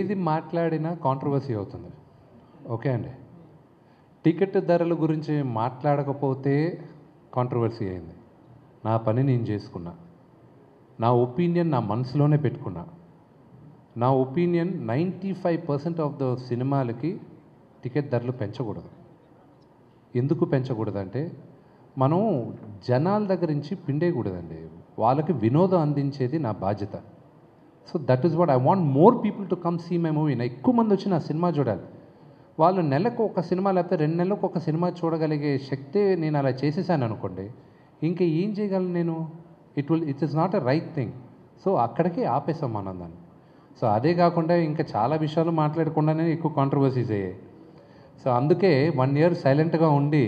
ఏది మాట్లాడినా కాంట్రవర్సీ అవుతుంది ఓకే అండి టికెట్ ధరల గురించి మాట్లాడకపోతే కాంట్రవర్సీ అయింది నా పని నేను చేసుకున్నా నా ఒపీనియన్ నా మనసులోనే పెట్టుకున్నా నా opinion ninety five percent of the సినిమాలకి టికెట్ ధరలు పెంచకూడదు ఎందుకు పెంచకూడదంటే మనం జనాల దగ్గర నుంచి పిండేయకూడదండి వాళ్ళకి వినోదం అందించేది నా బాధ్యత so that is what I want more people to come see my movie నా ఎక్కువ మంది వచ్చి నా సినిమా చూడాలి వాళ్ళు నెలకు ఒక సినిమా లేకపోతే రెండు నెలలకు ఒక సినిమా చూడగలిగే శక్తి నేను అలా చేసేసాను అనుకోండి ఇంకా ఏం చేయగలను నేను it will it is not a right thing so అక్కడికే ఆపేసాం మనం దాన్ని సో అదే కాకుండా ఇంకా చాలా విషయాలు మాట్లాడకుండానే ఎక్కువ కాంట్రవర్సీస్ అయ్యాయి సో అందుకే వన్ ఇయర్ సైలెంట్గా ఉండి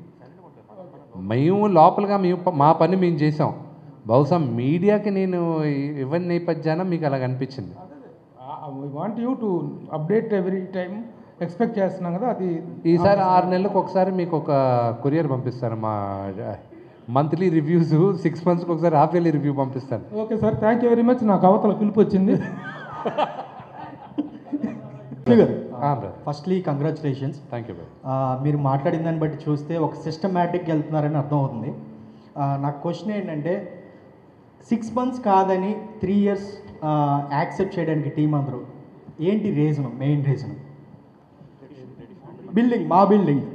మేము లోపలగా మేము ప- మా పని మేము చేసాం బహుశా మీడియాకి నేను ఇవ్వని నేపథ్యాన మీకు అలాగ అనిపించింది we want you to update every time expect చేస్తున్నాం కదా అది ఈసారి ఆరు నెలలకు ఒకసారి మీకు ఒక కొరియర్ పంపిస్తాను మా మంత్లీ రివ్యూస్ సిక్స్ మంత్స్కి ఒకసారి హాఫ్ ఇయర్లీ రివ్యూ పంపిస్తాను okay sir thank you very much నాకు అవతల పిలుపు వచ్చింది ఫస్ట్లీ కంగ్రాచులేషన్స్ థ్యాంక్ యూ మీరు మాట్లాడిన దాన్ని బట్టి చూస్తే ఒక సిస్టమేటిక్ వెళ్తున్నారని అర్థం అవుతుంది ఆ, నాకు క్వశ్చన్ ఏంటంటే సిక్స్ మంత్స్ కాదని త్రీ ఇయర్స్ యాక్సెప్ట్ చేయడానికి టీం అందరూ ఏంటి రీజన్ మెయిన్ రీజన్ బిల్డింగ్ మా బిల్డింగ్